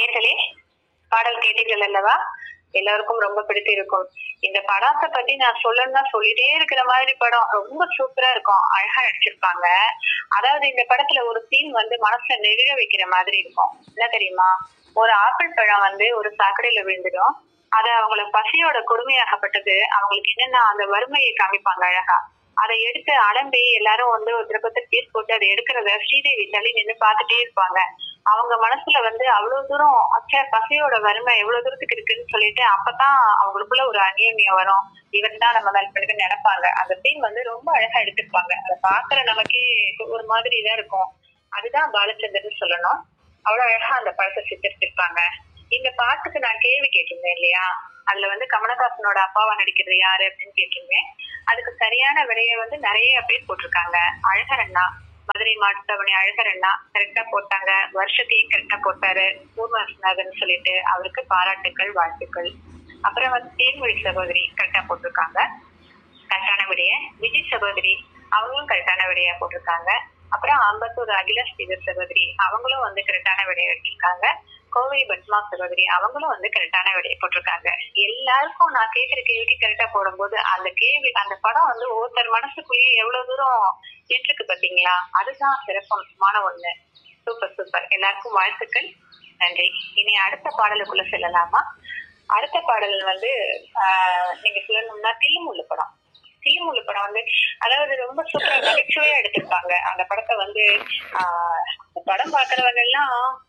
நேர்களே பாடல் கேட்டீர்கள் அல்லவா எல்லாருக்கும் ரொம்ப பிடித்திருக்கும் இந்த படத்தை பத்தி நான் சொல்லணும்னா சொல்லிட்டே இருக்கிற மாதிரி படம் ரொம்ப சூப்பரா இருக்கும் அழகா நடிச்சிருப்பாங்க அதாவது இந்த படத்துல ஒரு சீன் வந்து மனசுல நெகிழ வைக்கிற மாதிரி இருக்கும் என்ன தெரியுமா ஒரு ஆப்பிள் பழம் வந்து ஒரு சாக்கடையில விழுந்துடும் அது அவங்கள பசியோட கொடுமையாகப்பட்டது அவங்களுக்கு என்னன்னா அந்த வறுமையை காமிப்பாங்க அழகா அதை எடுத்து அலம்பி எல்லாரும் வந்து ஒருத்தர் ஒருத்தர் பேர் போட்டு அதை எடுக்கிறத ஸ்ரீதேவி தள்ளி நின்று பார்த்துட்டே இருப்பாங்க அவங்க மனசுல வந்து அவ்வளவு தூரம் அச்சா பசியோட வறுமை எவ்வளவு தூரத்துக்கு இருக்குன்னு சொல்லிட்டு அப்பதான் அவங்களுக்குள்ள ஒரு அந்நியமியம் வரும் இவன் தான் நம்ம மேல் பண்ணுறது நினைப்பாங்க அந்த சீன் வந்து ரொம்ப அழகா எடுத்திருப்பாங்க அதை பாக்குற நமக்கே ஒரு மாதிரி தான் இருக்கும் அதுதான் பாலச்சந்தர்னு சொல்லணும் அவ்வளவு அழகா அந்த படத்தை சித்தரிச்சிருப்பாங்க இந்த பாட்டுக்கு நான் கேள்வி கேட்டிருந்தேன் இல்லையா அதுல வந்து கமலஹாசனோட அப்பாவா நடிக்கிறது யாரு அப்படின்னு கேட்டிருந்தேன் அதுக்கு சரியான விடையை வந்து நிறைய பேர் போட்டிருக்காங்க அழகர் அண்ணா மதுரை மாட்டுத்தவணி அழகர் அண்ணா கரெக்டா போட்டாங்க வருஷத்தையும் கரெக்டா போட்டாரு பூர்வாசநாதன் சொல்லிட்டு அவருக்கு பாராட்டுக்கள் வாழ்த்துக்கள் அப்புறம் வந்து தேன்மொழி சகோதரி கரெக்டா போட்டிருக்காங்க கரெக்டான விடைய விஜய் சகோதரி அவங்களும் கரெக்டான விடையா போட்டிருக்காங்க அப்புறம் ஆம்பத்தூர் அகிலா ஸ்ரீதர் சகோதரி அவங்களும் வந்து கரெக்டான விடையை வச்சிருக்காங்க கோவை பத்மா சகோதரி அவங்களும் வந்து கரெக்டான விடையை போட்டிருக்காங்க எல்லாருக்கும் நான் கேட்கிற கேள்விக்கு கரெக்டா போடும்போது அந்த கேள்வி அந்த படம் வந்து ஒருத்தர் மனசுக்குள்ளேயே எவ்வளவு தூரம் ஏற்றுக்கு பாத்தீங்களா அதுதான் சிறப்பமான ஒண்ணு சூப்பர் சூப்பர் எல்லாருக்கும் வாழ்த்துக்கள் நன்றி இனி அடுத்த பாடலுக்குள்ள செல்லலாமா அடுத்த பாடல் வந்து ஆஹ் நீங்க சொல்லணும்னா தில்லுமுள்ளு படம் தில்லுமுள்ளு படம் வந்து அதாவது ரொம்ப சூப்பரா நகைச்சுவையா எடுத்திருப்பாங்க அந்த படத்தை வந்து ஆஹ் அந்த படம் பாக்குறவங்க எல்லாம்